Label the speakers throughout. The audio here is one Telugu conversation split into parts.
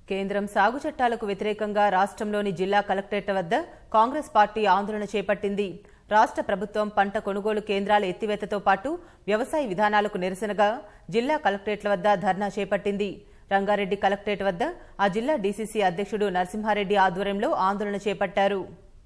Speaker 1: కేంద్రం సాగు చట్టాలకు వ్యతిరేకంగా రాష్ట్రంలోని జిల్లా కలెక్టరేట్ వద్ద కాంగ్రెస్ పార్టీ ఆందోళన చేపట్టింది రాష్ట్ర ప్రభుత్వం పంట కొనుగోలు కేంద్రాల ఎత్తివేతతో పాటు వ్యవసాయ విధానాలకు నిరసనగా జిల్లా కలెక్టరేట్ల వద్ద ధర్నా చేపట్టింది రంగారెడ్డి కలెక్టరేట్ వద్ద ఆ జిల్లా డీసీసీ అధ్యక్షుడు నరసింహారెడ్డి ఆధ్వర్యంలో ఆందోళన చేపట్టారు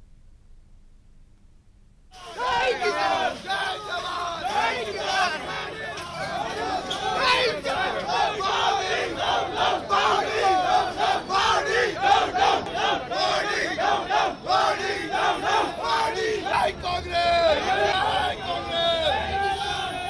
Speaker 2: Jai Congress! Jai Congress!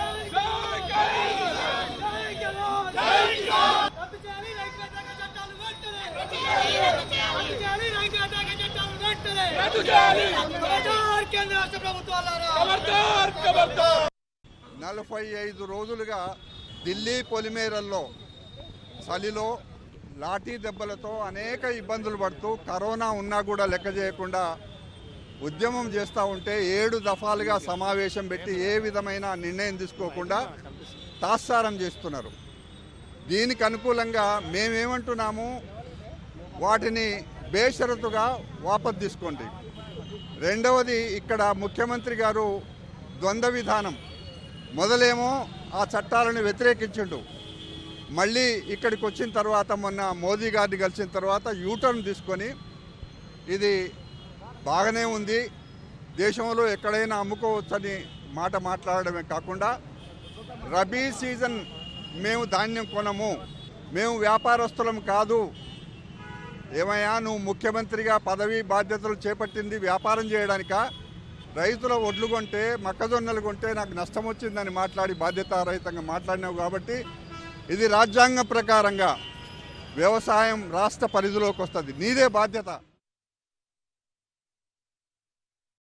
Speaker 3: రద్దు చేయాలి రైతు వ్యతిరేక చట్టాలు వెంటనే రద్దు చేయాలి రైతు వ్యతిరేక చట్టాలు వెంటనే ఖబర్దార్ కేంద్ర రాష్ట్ర ప్రభుత్వాలారా
Speaker 2: ఖబర్దార్ ఖబర్దార్
Speaker 4: నలభై ఐదు రోజులుగా ఢిల్లీ పొలిమేరల్లో చలిలో లాఠీ దెబ్బలతో అనేక ఇబ్బందులు పడుతూ కరోనా ఉన్నా కూడా లెక్క చేయకుండా ఉద్యమం చేస్తూ ఉంటే ఏడు దఫాలుగా సమావేశం పెట్టి ఏ విధమైన నిర్ణయం తీసుకోకుండా తాత్సారం చేస్తున్నారు దీనికి అనుకూలంగా మేమేమంటున్నాము వాటిని బేషరతుగా వాపసు తీసుకోండి రెండవది ఇక్కడ ముఖ్యమంత్రి గారు ద్వంద్వ విధానం మొదలేమో ఆ చట్టాలను వ్యతిరేకించిండు మళ్ళీ ఇక్కడికి వచ్చిన తర్వాత మొన్న మోదీ గారిని కలిసిన తర్వాత యూటర్న్ తీసుకొని ఇది బాగానే ఉంది దేశంలో ఎక్కడైనా అమ్ముకోవచ్చని మాట మాట్లాడడమే కాకుండా రబీ సీజన్ మేము ధాన్యం కొనము మేము వ్యాపారస్తులం కాదు ఏమయ్యా నువ్వు ముఖ్యమంత్రిగా పదవి బాధ్యతలు చేపట్టింది వ్యాపారం చేయడానికా రైతుల ఒడ్లు కొంటే మొక్కజొన్నలు కొంటే నాకు నష్టం వచ్చిందని మాట్లాడి బాధ్యతారహితంగా మాట్లాడినావు కాబట్టి ఇది రాజ్యాంగ ప్రకారంగా వ్యవసాయం రాష్ట్ర పరిధిలోకి వస్తుంది నీదే బాధ్యత